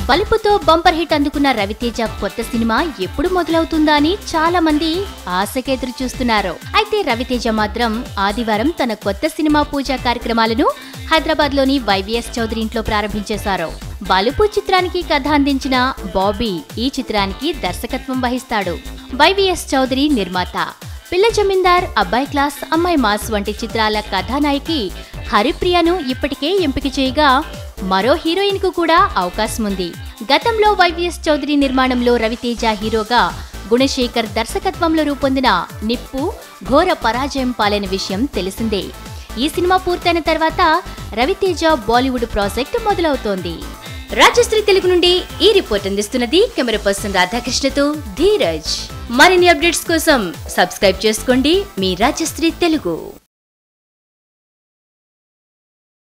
బలుపుతో bumper hit అందుకున్న రవితేజ కొత్త cinema ఎప్పుడు మొదలవుతుందా అని చాలా మంది ఆశకెదురు చూస్తున్నారు అయితే రవితేజ మాత్రం ఆదివారం తన కొత్త సినిమా పూజా కార్యక్రమాలను హైదరాబాద్ లోని వైవిఎస్ చౌదరి ఇంట్లో ప్రారంభించేశారు బలుపు చిత్రానికి కథ అందించిన బాబీ ఈ చిత్రానికి దర్శకత్వం వహిస్తాడు వైవిఎస్ చౌదరి నిర్మాత పిల్ల జమీందార్ అబ్బాయి క్లాస్ అమ్మాయి మాస్ వంటి చిత్రాల కథానాయకి హరిప్రియను ఇప్పటికే ఎంపిక చేయగా మరో హీరోయిన్ కు కూడా అవకాశం ఉంది గతంలో వైవిఎస్ చౌదరి నిర్మాణంలో రవితేజ హీరోగా గుణశేఖర్ దర్శకత్వంలో రూపొందిన నిప్పు ఘోర పరాజయం పాలైన విషయం తెలిసిందే ఈ సినిమా పూర్తయిన తర్వాత రవితేజ బాలీవుడ్ ప్రాజెక్ట్ మొదలవుతోంది రాజశ్రీ తెలుగు నుండి ఈ రిపోర్ట్ అందిస్తున్నది కెమెరా పర్సన్ రాధాకృష్ణతో ధీరజ్ మరిన్ని అప్డేట్స్ కోసం సబ్స్క్రైబ్ చేసుకోండి మీ రాజశ్రీ తెలుగు